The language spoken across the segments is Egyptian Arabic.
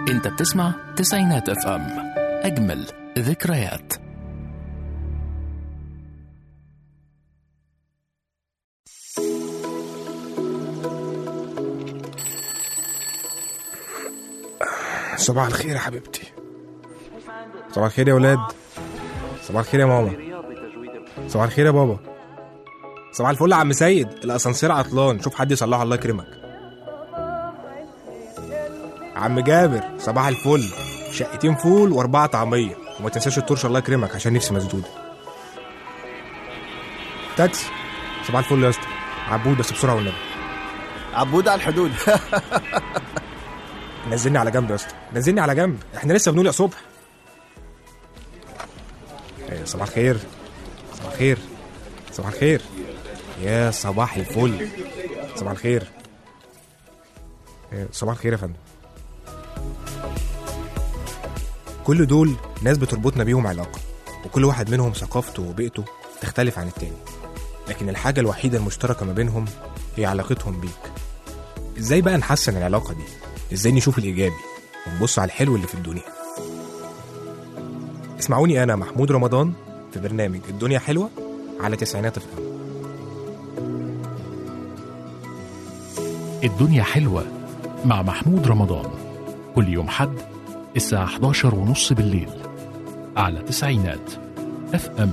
انت بتسمع تسعينات اف ام اجمل ذكريات صباح الخير يا حبيبتي صباح الخير يا ولاد صباح الخير يا ماما صباح الخير يا بابا صباح الفل يا عم سيد الاسانسير عطلان شوف حد يصلحه الله يكرمك عم جابر صباح الفل شقتين فول واربعه طعميه وما تنساش الترش الله يكرمك عشان نفسي مسدوده تاكس صباح الفل يا اسطى عبود بس بسرعه والنبي عبود على الحدود نزلني على جنب يا اسطى نزلني على جنب احنا لسه بنقول يا صبح إيه، صباح الخير صباح الخير صباح الخير يا صباح الفل صباح الخير إيه، صباح الخير يا فندم كل دول ناس بتربطنا بيهم علاقة وكل واحد منهم ثقافته وبيئته تختلف عن التاني لكن الحاجة الوحيدة المشتركة ما بينهم هي علاقتهم بيك ازاي بقى نحسن العلاقة دي ازاي نشوف الايجابي ونبص على الحلو اللي في الدنيا اسمعوني انا محمود رمضان في برنامج الدنيا حلوه على تسعينات اف ام الدنيا حلوة مع محمود رمضان كل يوم حد الساعة 11 ونص بالليل على تسعينات اف ام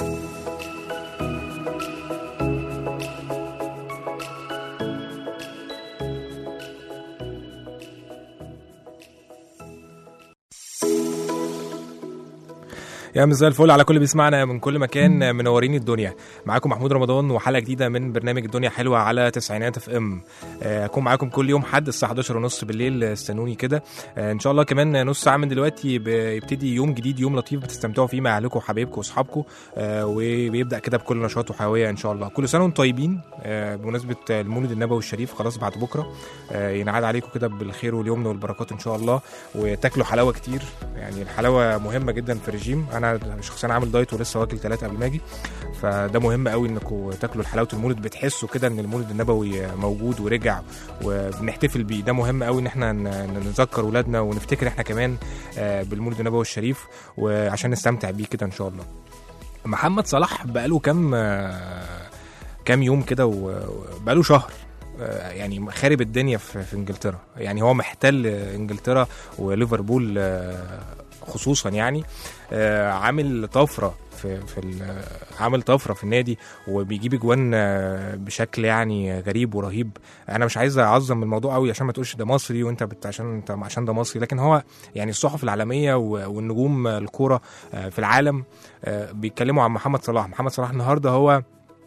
يا مساء الفل على كل بيسمعنا من كل مكان منورين الدنيا معاكم محمود رمضان وحلقه جديده من برنامج الدنيا حلوه على تسعينات اف ام آه، اكون معاكم كل يوم حد الساعه 11 ونص بالليل آه، استنوني كده آه، ان شاء الله كمان نص ساعه من دلوقتي بيبتدي يوم جديد يوم لطيف بتستمتعوا فيه مع اهلكم وحبايبكم واصحابكم آه، وبيبدا كده بكل نشاط وحيويه ان شاء الله كل سنه وانتم طيبين آه، بمناسبه المولد النبوي الشريف خلاص بعد بكره آه، ينعاد عليكم كده بالخير واليمن والبركات ان شاء الله وتاكلوا حلاوه كتير يعني الحلاوه مهمه جدا في الرجيم انا شخصيا عامل دايت ولسه واكل ثلاثه قبل ما اجي فده مهم قوي انكم تاكلوا حلاوه المولد بتحسوا كده ان المولد النبوي موجود ورجع وبنحتفل بيه ده مهم قوي ان احنا ن- نذكر ولادنا ونفتكر احنا كمان آه، بالمولد النبوي الشريف وعشان نستمتع بيه كده ان شاء الله محمد صلاح بقاله كام آه، كام يوم كده وبقاله شهر آه، يعني خارب الدنيا في, في انجلترا يعني هو محتل انجلترا وليفربول آه، خصوصا يعني آه، عامل طفره في في ال- عامل طفره في النادي وبيجيب اجوان آه، بشكل يعني غريب ورهيب انا مش عايز اعظم الموضوع قوي عشان ما تقولش ده مصري وانت بت عشان انت عشان ده مصري لكن هو يعني الصحف العالميه و- والنجوم الكوره آه، في العالم آه، بيتكلموا عن محمد صلاح محمد صلاح النهارده هو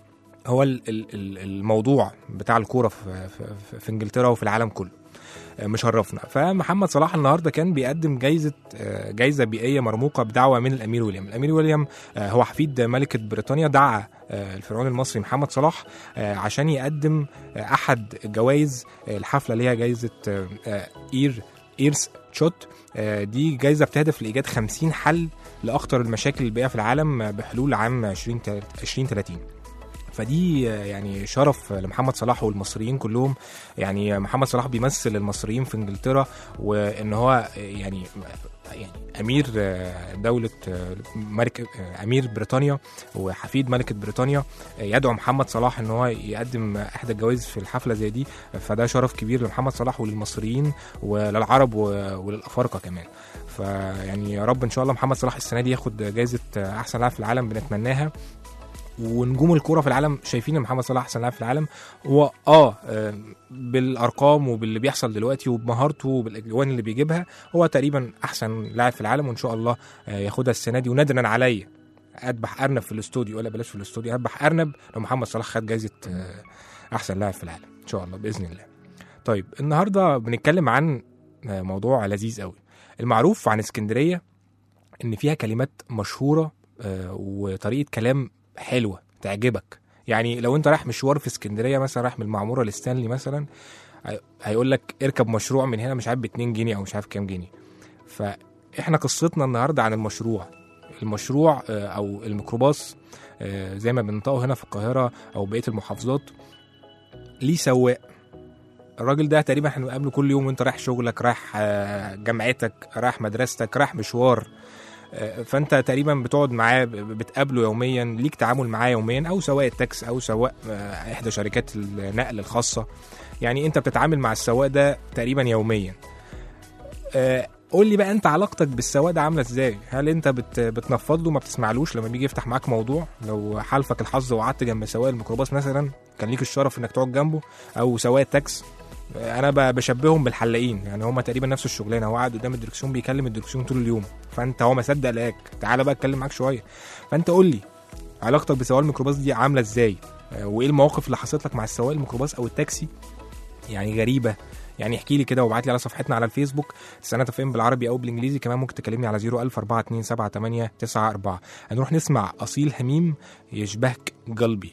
هو ال- ال- ال- الموضوع بتاع الكوره في, في, في انجلترا وفي العالم كله آه، مشرفنا فمحمد صلاح النهارده كان بيقدم جايزه آه، جايزه بيئيه مرموقه بدعوه من الامير ويليام الامير ويليام آه، هو حفيد ملكه بريطانيا دعا آه، الفرعون المصري محمد صلاح آه، عشان يقدم آه، احد جوائز آه، الحفله اللي هي جايزه آه، آه، اير ايرس تشوت آه، دي جايزه بتهدف لايجاد 50 حل لاخطر المشاكل البيئيه في العالم آه، بحلول عام 20 2030 فدي آه، يعني شرف لمحمد صلاح والمصريين كلهم يعني محمد صلاح بيمثل المصريين في انجلترا وان هو آه، يعني يعني امير آه، دوله آه، ملك آه، امير بريطانيا وحفيد ملكه بريطانيا آه، يدعو محمد صلاح ان هو يقدم احدى الجوائز في الحفله زي دي فده شرف كبير لمحمد صلاح وللمصريين وللعرب و- وللافارقه كمان فيعني يا رب ان شاء الله محمد صلاح السنه دي ياخد جائزه آه، احسن لاعب في العالم بنتمناها ونجوم الكوره في العالم شايفين ان محمد صلاح احسن لاعب في العالم هو اه آه، بالارقام وباللي بيحصل دلوقتي وبمهارته وبالاجوان اللي بيجيبها هو تقريبا احسن لاعب في العالم وان شاء الله آه، ياخدها السنه دي ونادرا عليا اذبح ارنب في الاستوديو ولا بلاش في الاستوديو اذبح ارنب لو محمد صلاح خد جايزه آه، احسن لاعب في العالم ان شاء الله باذن الله طيب النهارده بنتكلم عن آه، موضوع لذيذ قوي المعروف عن اسكندريه ان فيها كلمات مشهوره آه، وطريقه كلام حلوه تعجبك يعني لو انت رايح مشوار في اسكندريه مثلا رايح من المعموره لستانلي مثلا هي- هيقول لك اركب مشروع من هنا مش عارف ب 2 جنيه او مش عارف كام جنيه فاحنا قصتنا النهارده عن المشروع المشروع آه، او الميكروباص آه، زي ما بننطقه هنا في القاهره او بقيه المحافظات ليه سواق الراجل ده تقريبا احنا بنقابله كل يوم وانت رايح شغلك رايح آه، جامعتك رايح مدرستك رايح مشوار آه، فانت تقريبا بتقعد معاه ب- بتقابله يوميا ليك تعامل معاه يوميا او سواق التاكس او سواق آه، احدى شركات النقل الخاصه يعني انت بتتعامل مع السواق ده تقريبا يوميا آه، قول لي بقى انت علاقتك بالسواق ده عامله ازاي هل انت بت بتنفض له ما بتسمعلوش لما بيجي يفتح معاك موضوع لو حالفك الحظ وقعدت جنب سواق الميكروباص مثلا كان ليك الشرف انك تقعد جنبه او سواق التاكس آه، انا ب- بشبههم بالحلاقين يعني هما تقريبا نفس الشغلانه هو قاعد قدام الدركسيون بيكلم الدركسيون طول اليوم فانت هو ما صدق لقاك تعالى بقى اتكلم معاك شويه فانت قول لي علاقتك بسواق الميكروباص دي عامله ازاي آه، وايه المواقف اللي حصلت لك مع السواق الميكروباص او التاكسي يعني غريبه يعني احكي لي كده وابعت لي على صفحتنا على الفيسبوك سنة فين بالعربي او بالانجليزي كمان ممكن تكلمني على 004278894 هنروح نسمع اصيل هميم يشبهك قلبي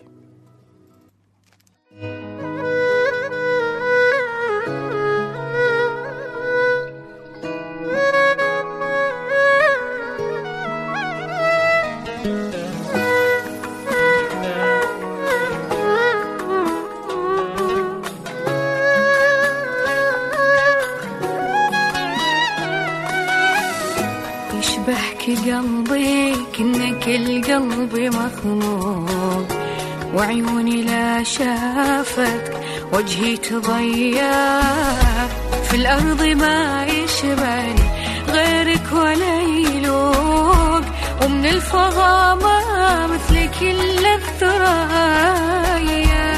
يشبهك قلبي كأنك القلب مخلوق وعيوني لا شافتك وجهي تضيع في الأرض ما يشبهني غيرك ولا يلوق ومن الفضاء ما مثلك إلا الثريا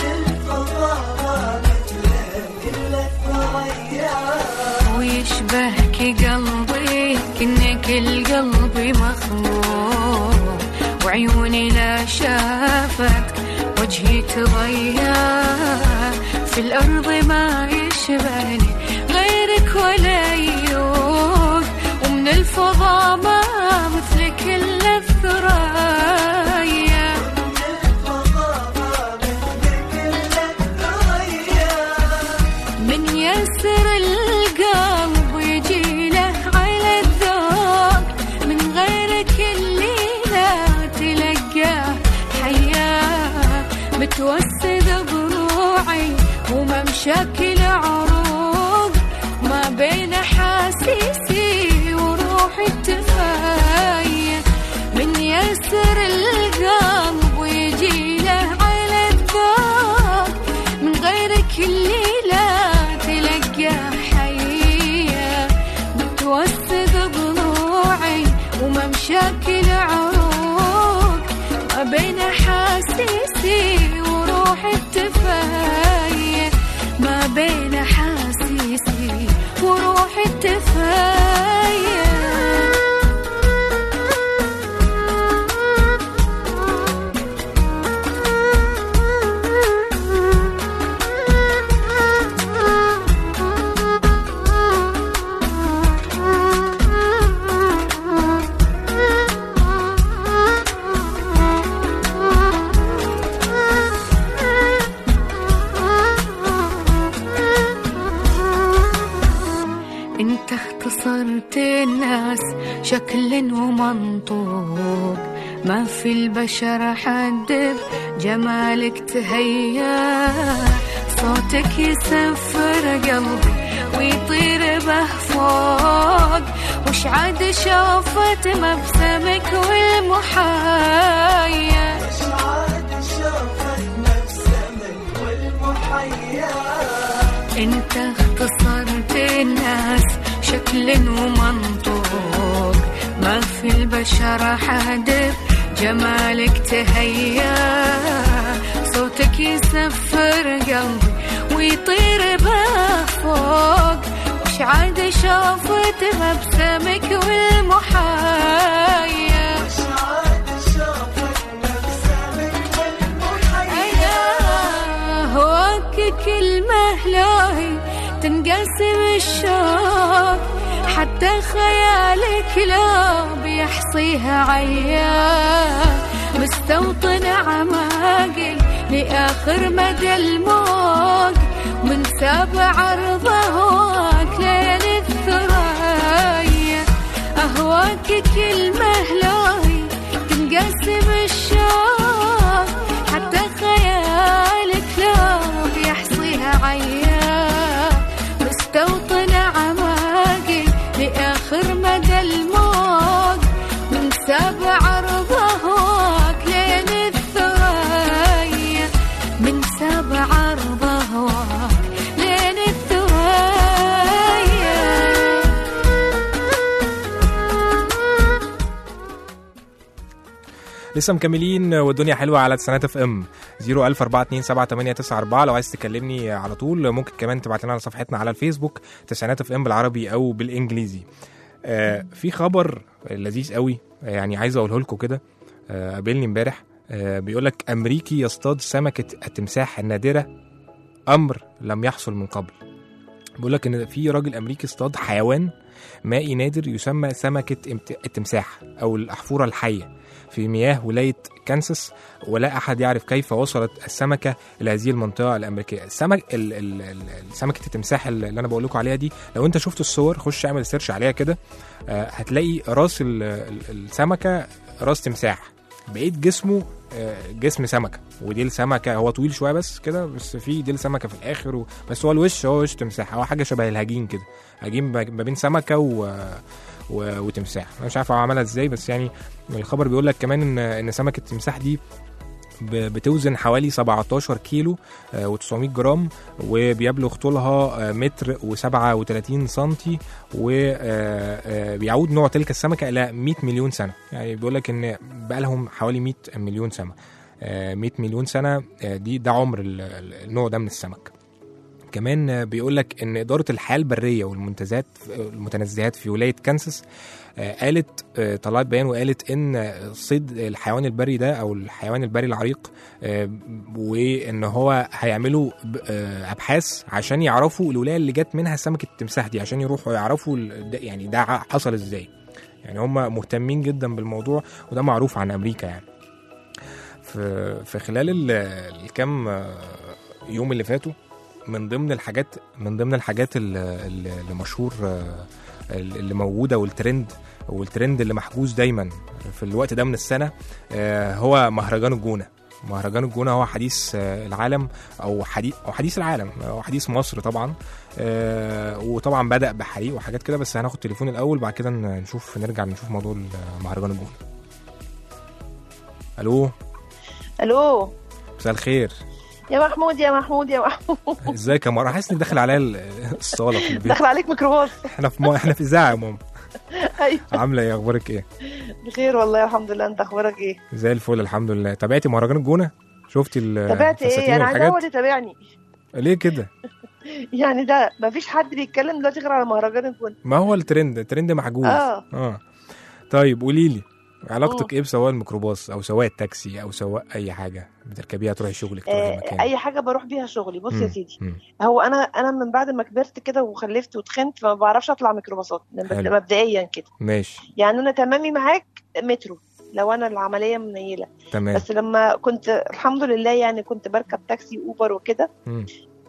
ويشبهك قلبي كأنك القلب مخلوق وعيوني لا شافت وجهي تضيع في الأرض ما يشبهني غيرك ولا يوق ومن الفضاء ما مثلك إلا الثريا من يسر القلب يجي له على الذوق من غيرك اللي لا تلقاه حياه متوسد ضلوعي وممشاكل عروق ما بين حاسيسي وروحي التفاية من يسر القلب ويجي له على الذوق من غيرك اللي لا تلقى حية متوسد ضلوعي وممشاكل عروق ما بين حاسيسي وروحي التفاية ما بين حاسيسي وروحي التفاية انت اختصرت الناس شكل ومنطوق ما في البشر حد بجمالك تهيا صوتك يسفر قلبي ويطير به فوق وش عاد شافت مبسمك والمحايا انت اختصرت الناس شكل ومنطوق ما في البشر حد جمالك تهيا صوتك يسفر قلبي ويطير به فوق وش عاد شافت مبسمك والمحايا هواك كلمة لاهي تنقسم الشوق حتى خيالك لا بيحصيها عيان مستوطن عماقل لآخر مدى الموج من سابع عرضه ليل الثريا أهواك كلمة لاهي تنقسم الشوق حتى خيالك لا بيحصيها عيان لسه مكملين والدنيا حلوه على تسعينات اف ام 004278994 لو عايز تكلمني على طول ممكن كمان تبعت لنا على صفحتنا على الفيسبوك تسعينات اف ام بالعربي او بالانجليزي آه في خبر لذيذ قوي يعني عايز اقوله لكم كده آه قابلني امبارح آه بيقول لك امريكي يصطاد سمكه التمساح النادره امر لم يحصل من قبل بيقول لك ان في راجل امريكي اصطاد حيوان مائي نادر يسمى سمكه امت- التمساح او الاحفوره الحيه في مياه ولايه كانساس ولا احد يعرف كيف وصلت السمكه الى هذه المنطقه الامريكيه السمك ال ال ال سمكه التمساح اللي انا بقول لكم عليها دي لو انت شفت الصور خش اعمل سيرش عليها كده آه، هتلاقي راس ال- ال- السمكه راس تمساح بقيت جسمه آه، جسم سمكه وديل سمكه هو طويل شويه بس كده بس في ديل سمكه في الاخر و... بس هو الوش هو وش تمساح هو حاجه شبه الهجين كده هجين ما ما بين سمكه و... و... وتمساح انا مش عارف هو عملها ازاي بس يعني الخبر بيقول لك كمان ان ان سمكه التمساح دي ب- بتوزن حوالي 17 كيلو و900 جرام وبيبلغ طولها آه، متر و37 سنتي وبيعود نوع تلك السمكه الى 100 مليون سنه يعني بيقول لك ان بقى لهم حوالي 100 مليون سنه آه، 100 مليون سنه آه، دي ده عمر ال- ال- النوع ده من السمك كمان آه، بيقول لك ان اداره الحياه البريه والمنتزهات المتنزهات في ولايه كانساس آه، قالت آه، طلعت بيان وقالت ان آه، صيد الحيوان البري ده او الحيوان البري العريق آه، وان هو هيعملوا ب- آه، ابحاث عشان يعرفوا الولايه اللي جت منها سمكه التمساح دي عشان يروحوا يعرفوا ال- ده- يعني ده ع- حصل ازاي يعني هم مهتمين جدا بالموضوع وده معروف عن امريكا يعني في في خلال ال- الكام آه، يوم اللي فاتوا من ضمن الحاجات من ضمن الحاجات ال- ال- اللي مشهور آه، اللي موجوده والترند والترند اللي محجوز دايما في الوقت ده من السنه آه، هو مهرجان الجونه مهرجان الجونه هو حديث آه، العالم او حديث او حديث العالم او حديث مصر طبعا آه، وطبعا بدا بحريق وحاجات كده بس هناخد تليفون الاول بعد كده نشوف نرجع نشوف موضوع مهرجان الجونه الو الو مساء الخير يا محمود يا محمود يا محمود ازيك يا مروه حاسس انك داخل عليا ال- الصاله في البيت داخل عليك ميكروباص احنا في مو... احنا في اذاعه يا ماما ايوه عامله ايه اخبارك ايه بخير والله الحمد لله انت اخبارك ايه زي الفل الحمد لله تابعتي مهرجان الجونه شفتي ال- تابعت ايه الفساتين انا عايزه هو والحاجات اللي تابعني ليه كده يعني ده مفيش حد بيتكلم دلوقتي غير على مهرجان الجون ما هو الترند الترند محجوز اه اه طيب قولي لي علاقتك أوه. ايه بسواق الميكروباص او سواق التاكسي او سواق اي حاجه بتركبيها تروحي شغلك تروحي آه، مكان اي حاجه بروح بيها شغلي بص يا مم، سيدي مم. هو انا انا من بعد ما كبرت كده وخلفت وتخنت فما بعرفش اطلع ميكروباصات حلو. مبدئيا كده ماشي يعني انا تمامي معاك مترو لو انا العمليه منيله تمام بس لما كنت الحمد لله يعني كنت بركب تاكسي اوبر وكده مم.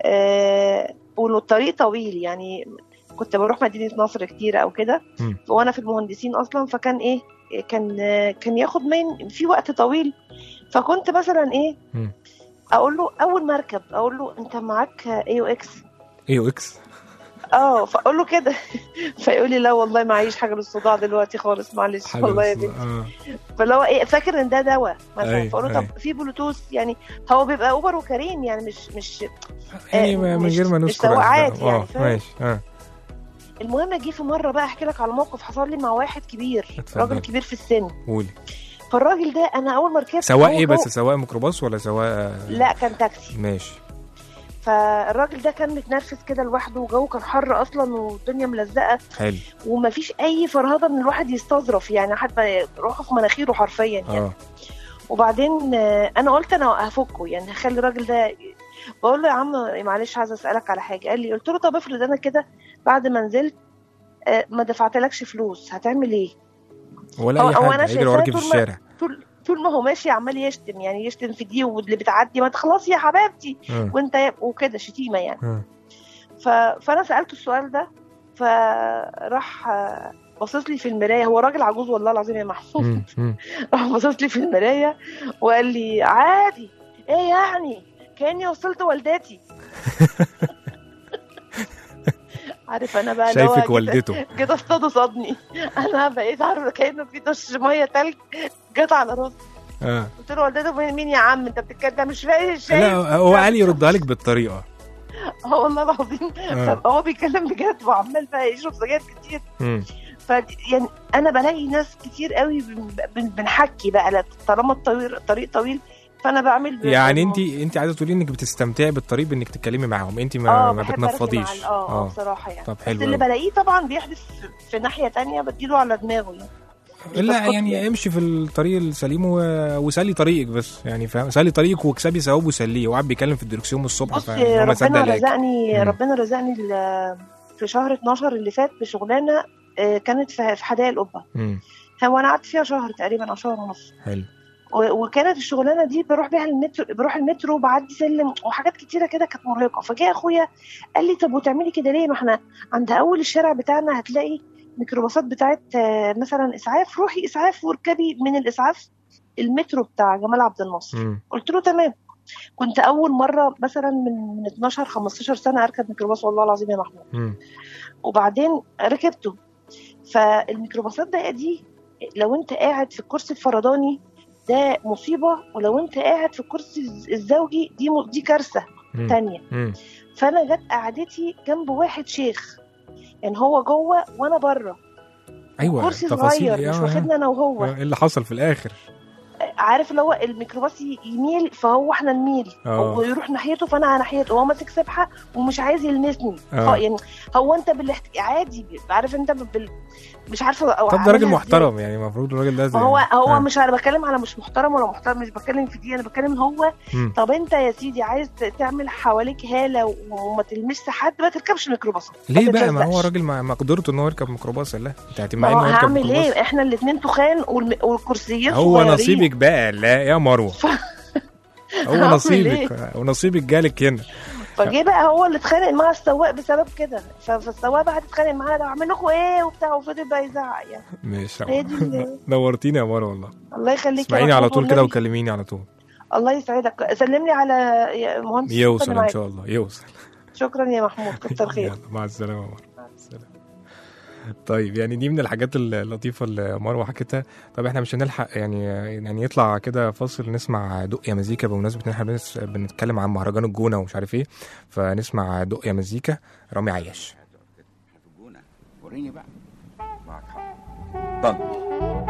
آه والطريق طويل يعني كنت بروح مدينه نصر كتير او كده مم. وانا في المهندسين اصلا فكان ايه كان آه، كان ياخد من في وقت طويل فكنت مثلا ايه مم. اقول له اول ما اركب اقول له انت معاك اي او اكس ايه اكس اه فاقول له كده فيقول لي لا والله معيش حاجه للصداع دلوقتي خالص معلش حاجه والله يا بس- بنتي اه فاللي هو ايه فاكر ان ده دواء مثلا أيوة، فاقول له أيوة. طب في بلوتوث يعني هو بيبقى اوبر وكريم يعني مش مش يعني آه، ما- من مش- غير ما مش نذكر سواقات أسماء. يعني، اه فاهم؟ ماشي اه المهم جه في مره بقى احكي لك على موقف حصل لي مع واحد كبير اتفضل. راجل كبير في السن قولي فالراجل ده انا اول ما ركبت سواق هو ايه بس جو- سواق ميكروباص ولا سواق لا كان تاكسي ماشي فالراجل ده كان متنرفز كده لوحده والجو كان حر اصلا والدنيا ملزقه حلو ومفيش اي فرهده ان الواحد يستظرف يعني حتى روحه في مناخيره حرفيا يعني اه وبعدين آه، انا قلت انا هفكه يعني هخلي الراجل ده بقول له يا عم معلش عايزه اسالك على حاجه قال لي قلت له طب افرض انا كده بعد ما نزلت آه، ما دفعتلكش فلوس هتعمل ايه ولا هو- اي هو حاجه أنا هيجري شايفاه وراكي في طول ما- الشارع طول طول ما هو ماشي عمال يشتم يعني يشتم في دي واللي بتعدي ما تخلصي يا حبيبتي اه وانت وكده شتيمه يعني اه ف... فانا سالته السؤال ده فراح آه، باصص لي في المرايه هو راجل عجوز والله العظيم يا محمود مم، مم. راح باصص لي في المرايه وقال لي عادي ايه يعني كاني وصلت والدتي قعدت انا بقى اللي هو شايفك كده- والدته كده اصطاد صدني انا بقيت عارفه كانه في دش ميه تلج جت على راسي اه قلت له والدته مين مين يا عم انت بتتكلم ده مش فاهم شايف لا هو قال يردها لك بالطريقه اه والله العظيم آه. هو بيتكلم بجد وعمال بقى يشرب سجاير كتير مم. ف يعني انا بلاقي ناس كتير قوي بن- بن- بنحكي بقى لا- طالما الطريق طريق طويل فانا بعمل يعني انت انت عايزه تقولي انك بتستمتعي بالطريق بانك تتكلمي معاهم انت ما, اه ما بحب أركز بتنفضيش مع ال- اه اه بصراحه يعني طب بس حلو اللي أوي. بلاقيه طبعا بيحدث في- في ناحيه تانية بديله على دماغه يعني لا بسكت يعني يعني. امشي في الطريق السليم و... وسلي طريقك بس يعني فاهم سلي طريقك واكسبي ثواب وسليه وقعد بيتكلم في الدركسيون من الصبح بص فهو ما صدق ربنا لاقي. رزقني مم. ربنا رزقني ال- في شهر 12 اللي فات بشغلانه آه، كانت في في حدائق القبه مم. هو انا قعدت فيها شهر تقريبا او شهر ونص حلو و- وكانت الشغلانه دي بروح بيها المترو بروح المترو بعدي سلم وحاجات كتيره كده كانت مرهقه فجاء اخويا قال لي طب وتعملي كده ليه ما احنا عند اول الشارع بتاعنا هتلاقي ميكروباصات بتاعت آه، مثلا اسعاف روحي اسعاف واركبي من الاسعاف المترو بتاع جمال عبد الناصر مم. قلت له تمام كنت اول مره مثلا من من 12 15 سنه اركب ميكروباص والله العظيم يا محمود مم. وبعدين ركبته فالميكروباصات ده دي لو انت قاعد في الكرسي الفرداني ده مصيبه ولو انت قاعد في الكرسي الز- الزوجي دي م- دي كارثه مم. تانية مم. فانا جت قعدتي جنب واحد شيخ يعني هو جوه وانا بره ايوه كرسي تفاصيل صغير إيه؟ مش آه، واخدنا انا وهو آه، ايه اللي حصل في الاخر عارف اللي هو الميكروباص ي- يميل فهو احنا نميل آه. ويروح ناحيته فانا ناحيته وهو ماسك سبحه ومش عايز يلمسني آه. هو يعني هو انت بالاحت... عادي عارف انت بال... مش عارفه او طب ده راجل عاملها محترم يعني المفروض الراجل ده ما هو هو آه. مش انا بتكلم على مش محترم ولا محترم مش بتكلم في دي انا بتكلم ان هو مم. طب انت يا سيدي عايز ت- تعمل حواليك هاله وما تلمسش حد ما تركبش ميكروباص ليه بقى ما هو تتلزقش. راجل مع مقدرته ان هو يركب ميكروباص لا انت ما هتمنعي هو انه يركب هعمل ميكروباص ايه احنا الاثنين تخان والم... والكرسيين هو صغيرين. نصيبك بقى لا يا مروه هو هعمل نصيبك ونصيبك جالك هنا فجه بقى هو اللي اتخانق مع السواق بسبب كده ف- فالسواق بقى اتخانق معاه لو اعمل لكم ايه وبتاع وفضل بقى يزعق يعني ماشي هي دي ال- نورتيني يا مروه والله الله يخليك يا اسمعيني على محمود طول كده والنبي. وكلميني على طول الله يسعدك سلم لي على يا مهندس يوصل اللي ان معاك. شاء الله يوصل شكرا يا محمود كتر خير يلا مع السلامه يا مروه السلام. طيب يعني دي من الحاجات اللطيفه اللي مروه حكيتها طب احنا مش هنلحق يعني يعني يطلع كده فاصل نسمع دق يا مزيكا بمناسبه ان احنا بنس- بنتكلم عن مهرجان الجونه ومش عارف ايه فنسمع دق يا مزيكا رامي عياش الجونة وريني بقى معك حق اتفضل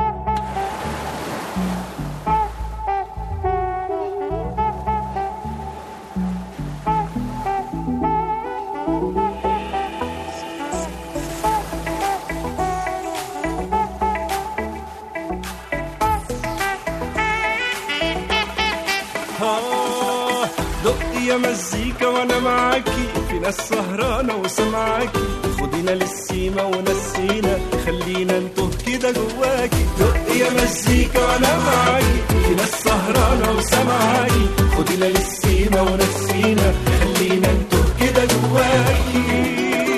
آه، دق يا مزيكا وانا معاكي في ناس سهرانه وسمعاكي خدينا للسيما ونسينا خلينا نتوه كده جواكي دق يا مزيكا وانا معاكي في ناس سهرانه وسمعاكي خدينا للسيما ونسينا خلينا نتوه كده جواكي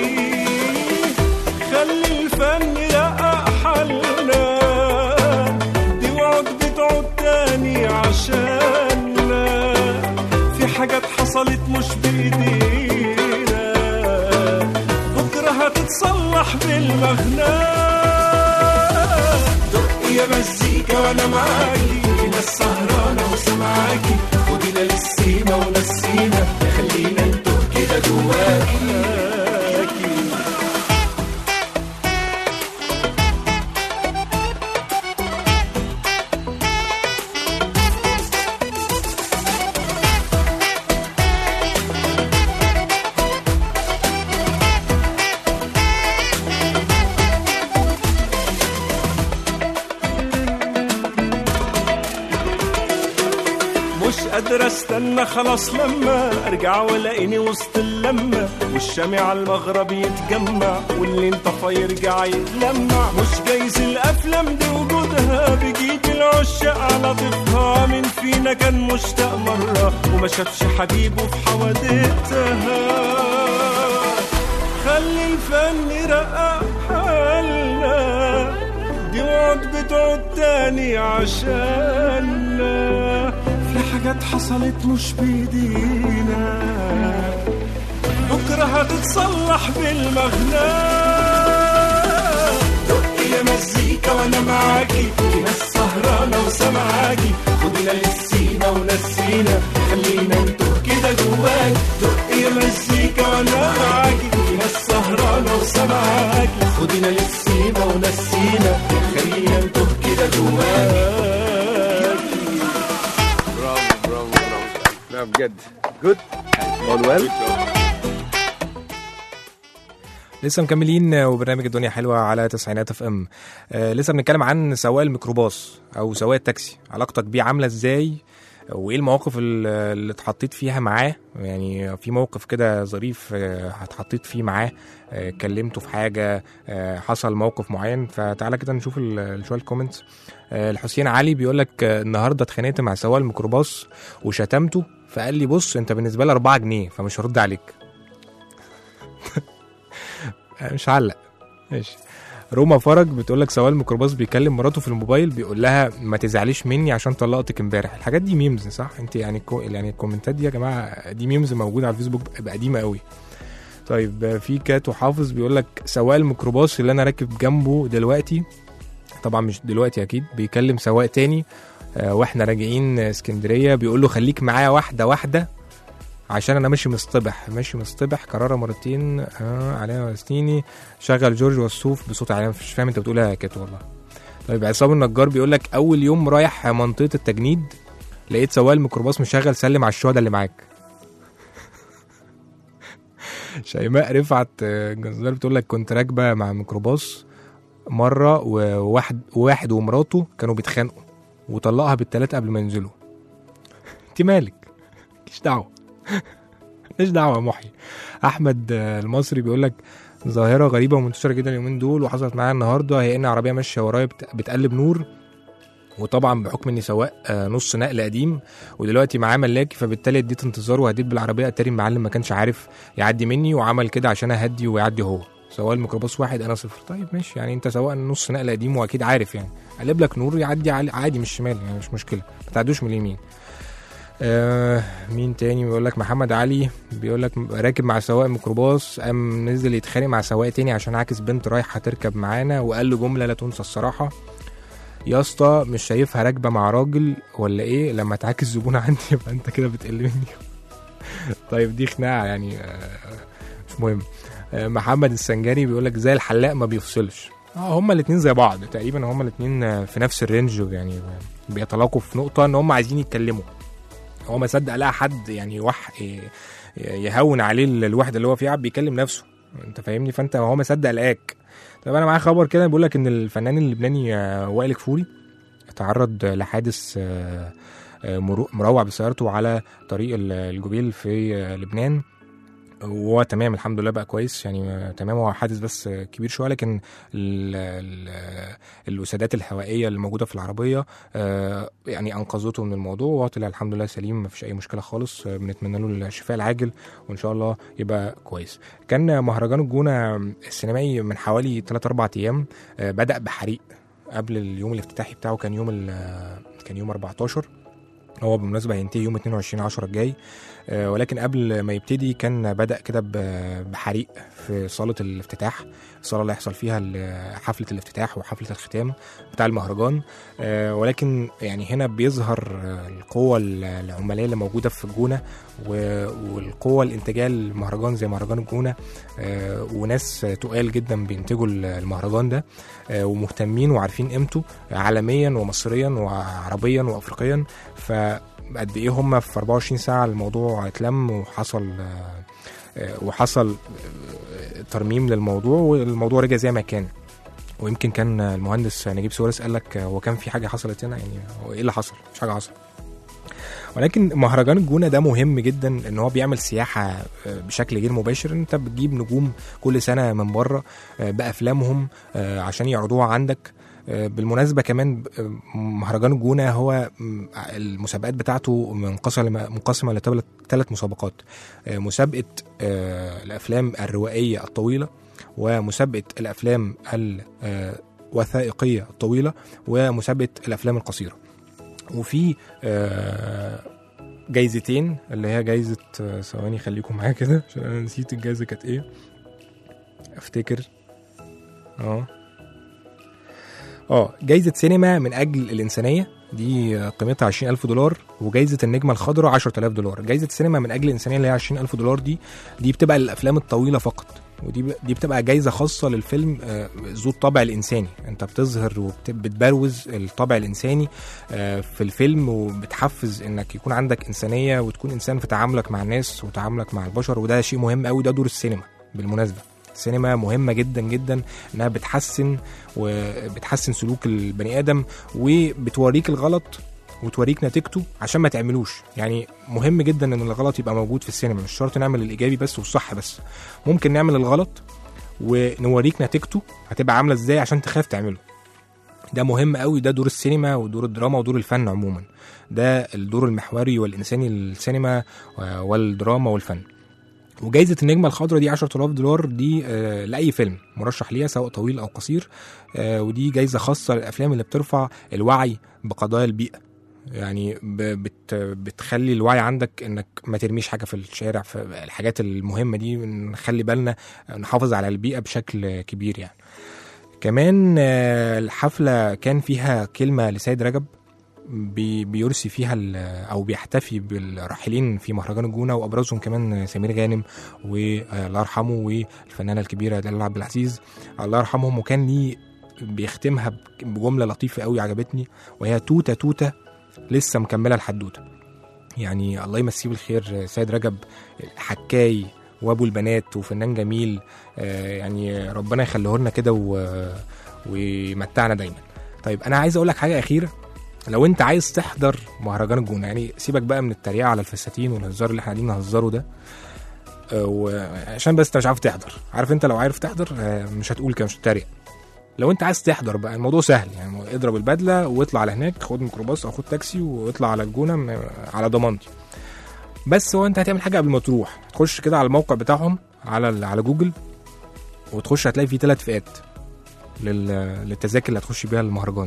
خلي الفن يرقق حالنا دي وعد بتعود تاني عشاننا في حاجات حصلت مش بإيدينا بكرة هتتصلح بالمغنى دق يا مزيكا وانا معاكي في ناس سهرانة وسمعاكي خدينا للسيما ونسينا خلينا نتوه كده جواكي مش قادر استنى خلاص لما ارجع والاقيني وسط اللمة والشامي على المغرب يتجمع واللي انطفى يرجع يتلمع مش جايز الافلام دي وجودها بيجيب العشاق على ضيفها من فينا كان مشتاق مرة وما شافش حبيبه في حوادثها خلي الفن يرقق حالنا دي وعد بتعود تاني عشاننا في حاجات حصلت مش بايدينا بكرة هتتصلح بالمغنى دق يا مزيكا وانا معاكي في ناس سهرانة وسمعاكي خدينا للسيما ونسينا خلينا نتوه كده جواك دق يا مزيكا وانا معاكي في ناس سهرانة وسمعاكي خدينا للسيما ونسينا خلينا نتوه كده جواك برافو برافو برافو لا بجد جود اول ويل لسه مكملين وبرنامج الدنيا حلوه على تسعينات اف ام آه لسه بنتكلم عن سواق الميكروباص او سواق التاكسي علاقتك بيه عامله ازاي وايه المواقف ال- اللي اتحطيت فيها معاه يعني في موقف كده ظريف آه، اتحطيت فيه معاه آه، كلمته في حاجه آه، حصل موقف معين فتعالى كده نشوف ال- شويه الكومنتس آه، الحسين علي بيقول لك آه، النهارده اتخانقت مع سواق الميكروباص وشتمته فقال لي بص انت بالنسبه لي 4 جنيه فمش هرد عليك مش هعلق ماشي روما فرج بتقول لك سواق الميكروباص بيكلم مراته في الموبايل بيقول لها ما تزعليش مني عشان طلقتك امبارح الحاجات دي ميمز صح انت يعني كو يعني الكومنتات دي يا جماعه دي ميمز موجوده على الفيسبوك بقى قديمه قوي طيب في كاتو حافظ بيقول لك سواق الميكروباص اللي انا راكب جنبه دلوقتي طبعا مش دلوقتي اكيد بيكلم سواق تاني آه، واحنا راجعين اسكندريه بيقول له خليك معايا واحده واحده عشان انا ماشي مصطبح ماشي مصطبح كرارة مرتين آه عليها وسنيني شغل جورج وسوف بصوت عالي مش فاهم انت بتقولها يا كاتو والله طيب عصام النجار بيقول لك اول يوم رايح منطقه التجنيد لقيت سواق الميكروباص مشغل سلم على الشهداء اللي معاك شيماء رفعت آه، جزار بتقول لك كنت راكبه مع ميكروباص مره وواحد واحد ومراته كانوا بيتخانقوا وطلقها بالتلاته قبل ما ينزلوا انت مالك مالكيش دعوه ماليش دعوه يا محي احمد آه، المصري بيقول لك ظاهره غريبه ومنتشره جدا اليومين دول وحصلت معايا النهارده هي ان عربيه ماشيه ورايا بت- بتقلب نور وطبعا بحكم اني سواق آه، نص نقل قديم ودلوقتي معاه ملاكي فبالتالي اديت انتظار وهديت بالعربيه اتاري المعلم ما كانش عارف يعدي مني وعمل كده عشان اهدي ويعدي هو سواق الميكروباص واحد انا صفر طيب ماشي يعني انت سواق نص نقل قديم واكيد عارف يعني قلب لك نور يعدي عالي- عادي من الشمال يعني مش مشكله ما تعدوش من اليمين آه مين تاني بيقول لك محمد علي بيقول لك راكب مع سواق ميكروباص قام نزل يتخانق مع سواق تاني عشان عاكس بنت رايحه تركب معانا وقال له جمله لا تنسى الصراحه يا اسطى مش شايفها راكبه مع راجل ولا ايه لما تعاكس زبونه عندي يبقى انت كده بتقل مني طيب دي خناقه يعني آه، مش مهم آه، محمد السنجاري بيقول لك زي الحلاق ما بيفصلش اه هما الاثنين زي بعض تقريبا هما الاثنين في نفس الرينج يعني بيتلاقوا في نقطه ان هما عايزين يتكلموا هو ما صدق لقى حد يعني وح يهون عليه الوحده اللي هو فيها بيكلم نفسه انت فاهمني فانت هو ما صدق لقاك طب انا معايا خبر كده بيقول لك ان الفنان اللبناني آه، وائل كفوري تعرض لحادث آه، آه، مرو- مروع بسيارته على طريق ال- الجبيل في آه، لبنان وهو تمام الحمد لله بقى كويس يعني آه، تمام هو حادث بس آه، كبير شويه لكن ال ال الوسادات الهوائيه اللي موجوده في العربيه آه، يعني انقذته من الموضوع وهو طلع الحمد لله سليم مفيش اي مشكله خالص آه، بنتمنى له الشفاء العاجل وان شاء الله يبقى كويس كان مهرجان الجونه السينمائي من حوالي 3 4 ايام آه، بدا بحريق قبل اليوم الافتتاحي بتاعه كان يوم ال- كان يوم 14 هو بالمناسبة هينتهي يوم 22 10 الجاي آه، ولكن قبل ما يبتدي كان بدأ كده ب- بحريق في صالة الافتتاح الصالة اللي هيحصل فيها ال- حفلة الافتتاح وحفلة الختام بتاع المهرجان آه، ولكن يعني هنا بيظهر آه، القوة العمالية اللي موجودة في الجونة و- والقوة الإنتاجية للمهرجان زي مهرجان الجونة آه، وناس تقال جدا بينتجوا المهرجان ده آه، ومهتمين وعارفين قيمته عالميا ومصريا وعربيا وافريقيا فقد ايه هم في 24 ساعه الموضوع اتلم وحصل آه، آه، وحصل آه، ترميم للموضوع والموضوع رجع زي ما كان ويمكن كان المهندس نجيب سوارس قال لك هو كان في حاجه حصلت هنا يعني هو ايه اللي حصل؟ مش حاجه حصلت ولكن مهرجان الجونه ده مهم جدا ان هو بيعمل سياحه آه، بشكل غير مباشر انت بتجيب نجوم كل سنه من بره آه، بافلامهم آه، عشان يعرضوها عندك آه، بالمناسبه كمان آه، مهرجان الجونه هو م، المسابقات بتاعته منقسمه منقسمه لثلاث مسابقات آه، مسابقه آه، الافلام الروائيه الطويله ومسابقه الافلام الوثائقيه الطويله ومسابقه الافلام القصيره وفي آه، جايزتين اللي هي جايزه آه، ثواني خليكم معايا كده عشان انا نسيت الجايزه كانت ايه افتكر اه اه جايزة سينما من أجل الإنسانية دي قيمتها 20000 دولار وجايزة النجمة الخضراء 10000 دولار جايزة سينما من أجل الإنسانية اللي هي 20000 دولار دي دي بتبقى للأفلام الطويلة فقط ودي ب- دي بتبقى جايزه خاصه للفيلم آه، ذو الطابع الانساني انت بتظهر وبتبروز الطابع الانساني آه، في الفيلم وبتحفز انك يكون عندك انسانيه وتكون انسان في تعاملك مع الناس وتعاملك مع البشر وده شيء مهم قوي ده دور السينما بالمناسبه السينما مهمه جدا جدا انها بتحسن وبتحسن سلوك البني ادم وبتوريك الغلط وتوريك نتيجته عشان ما تعملوش يعني مهم جدا ان الغلط يبقى موجود في السينما مش شرط نعمل الايجابي بس والصح بس ممكن نعمل الغلط ونوريك نتيجته هتبقى عامله ازاي عشان تخاف تعمله ده مهم قوي ده دور السينما ودور الدراما ودور الفن عموما ده الدور المحوري والانساني للسينما والدراما والفن وجايزة النجمة الخضراء دي 10000 دولار دي آه، لأي فيلم مرشح ليها سواء طويل أو قصير آه، ودي جايزة خاصة للأفلام اللي بترفع الوعي بقضايا البيئة يعني ب- بت بتخلي الوعي عندك انك ما ترميش حاجه في الشارع في الحاجات المهمه دي نخلي بالنا نحافظ على البيئه بشكل كبير يعني كمان آه، الحفله كان فيها كلمه لسيد رجب بي- بيرسي فيها ال- او بيحتفي بالراحلين في مهرجان الجونه وابرزهم كمان سمير غانم والله يرحمه والفنانه الكبيره دلال عبد العزيز الله يرحمهم وكان ليه بيختمها بجمله لطيفه قوي عجبتني وهي توته توته لسه مكمله الحدوته يعني الله يمسيه بالخير سيد رجب حكاي وابو البنات وفنان جميل آه، يعني ربنا يخليه لنا كده و- ويمتعنا دايما طيب انا عايز اقول لك حاجه اخيره لو انت عايز تحضر مهرجان الجونه يعني سيبك بقى من التريقه على الفساتين والهزار اللي احنا قاعدين نهزره ده آه، وعشان بس انت مش عارف تحضر عارف انت لو عارف تحضر آه، مش هتقول كده مش هتتريق لو انت عايز تحضر بقى الموضوع سهل يعني اضرب البدله واطلع على هناك خد ميكروباص او خد تاكسي واطلع على الجونه م- على ضمانتي بس هو انت هتعمل حاجه قبل ما تروح تخش كده على الموقع بتاعهم على ال- على جوجل وتخش هتلاقي فيه ثلاث فئات لل- للتذاكر اللي هتخش بيها المهرجان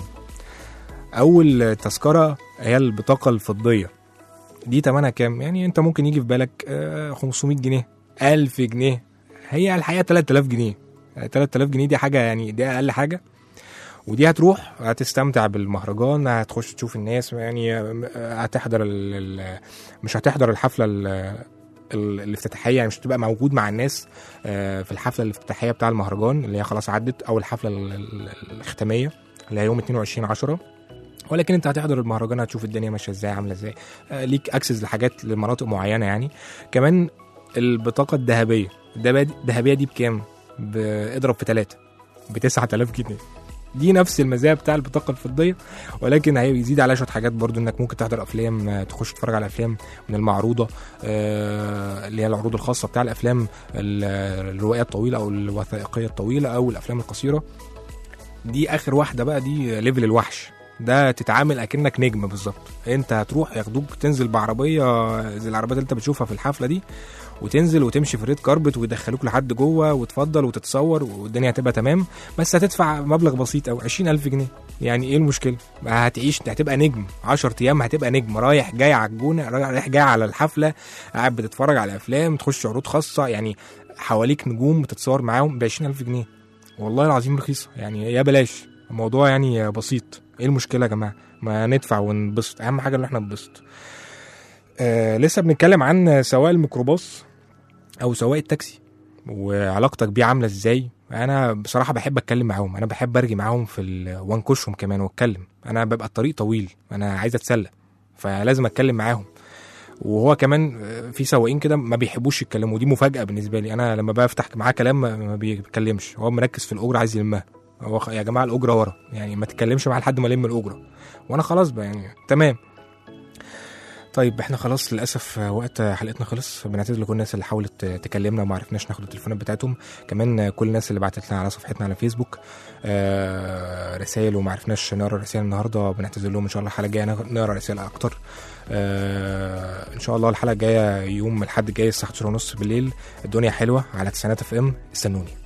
اول تذكره هي البطاقه الفضيه دي تمنها كام يعني انت ممكن يجي في بالك آه، 500 جنيه 1000 جنيه هي الحقيقه 3000 جنيه 3000 جنيه دي حاجه يعني دي اقل حاجه ودي هتروح هتستمتع بالمهرجان هتخش تشوف الناس يعني هتحضر ال ال مش هتحضر الحفله ال ال- الافتتاحيه يعني مش هتبقى موجود مع الناس آه، في الحفله الافتتاحيه بتاع المهرجان اللي هي خلاص عدت او الحفله ال- ال- الختاميه اللي هي يوم 22 10 ولكن انت هتحضر المهرجان هتشوف الدنيا ماشيه ازاي عامله ازاي آه، ليك اكسس لحاجات لمناطق معينه يعني كمان البطاقه الذهبيه الدهب- الذهبيه دي بكام؟ ب- اضرب في ثلاثه ب 9000 جنيه دي نفس المزايا بتاع البطاقه الفضيه ولكن هيزيد عليها شويه حاجات برضو انك ممكن تحضر افلام آه، تخش تتفرج على افلام من المعروضه آه، اللي هي العروض الخاصه بتاع الافلام ال- الروايه الطويله او الوثائقيه الطويله او الافلام القصيره دي اخر واحده بقى دي ليفل الوحش ده تتعامل اكنك نجم بالظبط انت هتروح ياخدوك تنزل بعربيه زي العربيات اللي انت بتشوفها في الحفله دي وتنزل وتمشي في الريد كاربت ويدخلوك لحد جوه وتفضل وتتصور والدنيا هتبقى تمام بس هتدفع مبلغ بسيط او 20000 جنيه يعني ايه المشكله هتعيش هتبقى نجم 10 ايام هتبقى نجم رايح جاي على الجونه رايح جاي على الحفله قاعد بتتفرج على افلام تخش عروض خاصه يعني حواليك نجوم بتتصور معاهم ب 20000 جنيه والله العظيم رخيصه يعني يا بلاش الموضوع يعني بسيط ايه المشكله يا جماعه ما ندفع وننبسط اهم حاجه ان احنا ننبسط آه لسه بنتكلم عن سواق الميكروباص او سواق التاكسي وعلاقتك بيه عامله ازاي انا بصراحه بحب اتكلم معاهم انا بحب ارجي معاهم في ال... وانكشهم كمان واتكلم انا ببقى الطريق طويل انا عايز اتسلى فلازم اتكلم معاهم وهو كمان آه، في سواقين كده ما بيحبوش يتكلموا ودي مفاجاه بالنسبه لي انا لما بفتح معاه كلام ما ما بيتكلمش هو مركز في الاجره عايز يلمها هو خ- يا جماعه الاجره ورا يعني ما تتكلمش معاه لحد ما الم الاجره وانا خلاص بقى يعني تمام طيب احنا خلاص للاسف وقت حلقتنا خلص بنعتذر لكل الناس اللي حاولت تكلمنا وما عرفناش ناخد التليفونات بتاعتهم كمان كل الناس اللي بعتت لنا على صفحتنا على فيسبوك آه رسائل وما عرفناش نقرا الرسائل النهارده بنعتذر لهم ان شاء الله الحلقه الجايه نقرا رسائل اكتر آه ان شاء الله الحلقه الجايه يوم الاحد الجاي الساعه 11:30 بالليل الدنيا حلوه على تسعينات اف ام استنوني